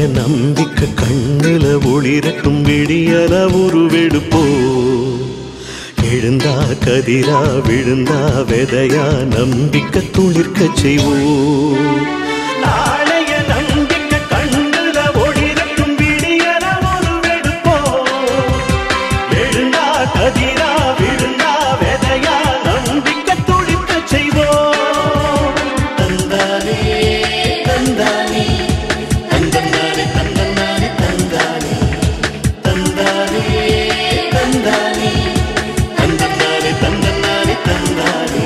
நம்பிக்கை கண்ணுல ஒளிரட்டும் விடியல உருவெடுப்போ எழுந்தா கதிரா விழுந்தா விதையா நம்பிக்கை துளிர்க்க செய்வோம் நாளைய நம்பிக்கை கண்ணுல ஒளிரட்டும் விடியல உருவெடுப்போ எழுந்தா கதிரா விழுந்தா விதையா நம்பிக்கை துளிர்க்க செய்வோம் தந்தானே தந்தானே தந்தந்தானே தந்தந்தானே தந்தானே தந்தானே தந்தானே தந்தந்தானே தந்தந்தானே தந்தானே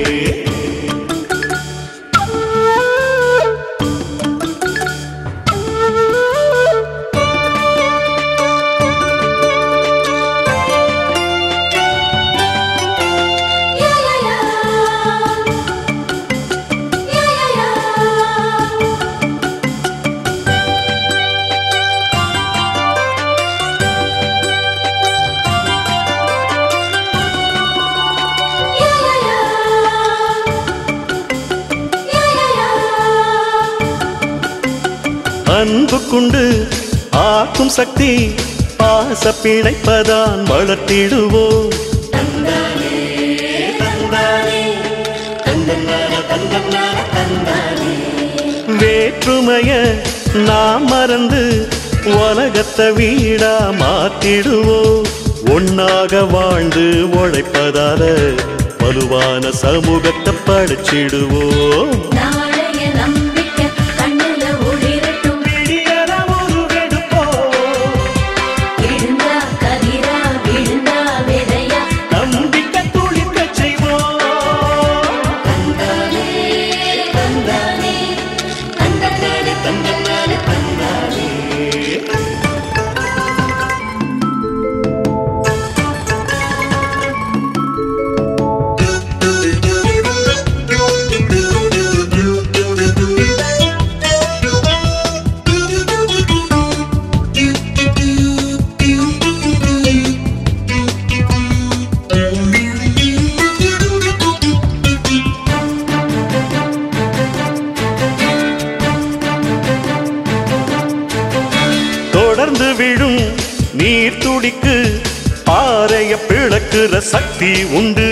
Yeah, yeah, yeah. Yeah, yeah, yeah. Yeah, yeah, yeah. Yeah, yeah, yeah. அன்பு கொண்டு ஆக்கும் சக்தி பாச பிணைப்பதான் வளர்த்திடுவோம் வேற்றுமைய நாம் மறந்து உலகத்தை வீடா மாத்திடுவோம் ஒன்னாக வாழ்ந்து உழைப்பதால வலுவான சமூகத்தை படைச்சிடுவோம் நாளைய நம்பிக்கை கண்ணுல ஒளிரட்டும் எழுந்தா கதிரா விழுந்தா விதையா நம்பிக்கை துளிர்க்க செய்வோம் தந்தானே தந்தானே தந்தந்தானே தந்தந்தானே தந்தானே தொடர்ந்து விழும் நீர் துடிக்கு பாறைய பிளக்குற சக்தி உண்டு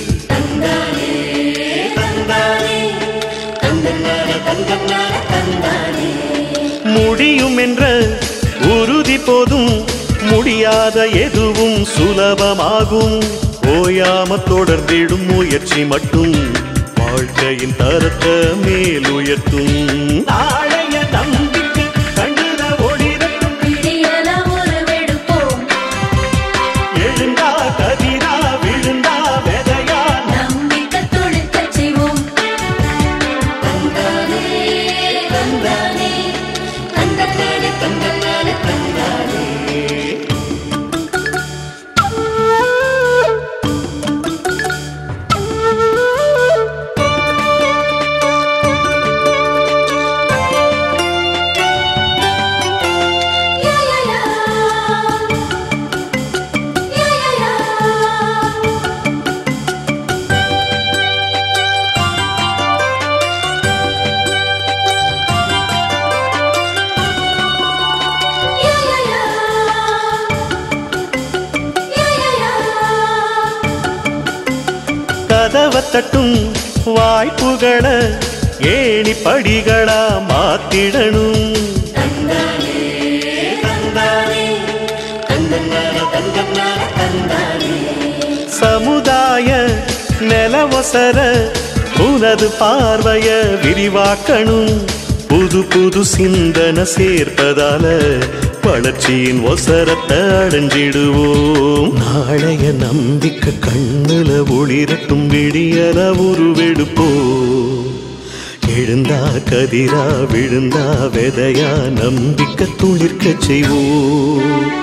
முடியும் என்ற உறுதி போதும் முடியாத எதுவும் சுலபமாகும் ஓயாம தொடர்ந்திடும் முயற்சி மட்டும் வாழ்க்கையின் தரத்தை மேலுயர்த்தும் நாளைய நம்பிக்கை கண்டுத ஒளிரட்டும் விடியல உருவெடுப்போம் எழுந்தா கதிரா விழுந்தா விதையா நம்பிக்கை துளிர்க்கச் செய்வோம் தந்தானே தந்தானே தந்தந்தானே தந்தந்தானே தந்தானே Yeah, yeah, yeah. Yeah, yeah, yeah. Yeah, yeah, yeah. Yeah, yeah, yeah. கதவை தட்டும் வாய்ப்புகளை ஏணி படிகளா மாத்திடணும் சமுதாய நிலவசர உனது பார்வைய விரிவாக்கணும் புது புது சிந்தனை சேர்ப்பதால வளர்ச்சியின் ஒசரத்தை அடைஞ்சிடுவோம் நாளைய நம்பிக்கை கண்ணுல ஒளிரட்டும் விடியல உருவெடுப்போம் எழுந்தா கதிரா விழுந்தா விதையா நம்பிக்கை துளிர்க்க செய்வோம்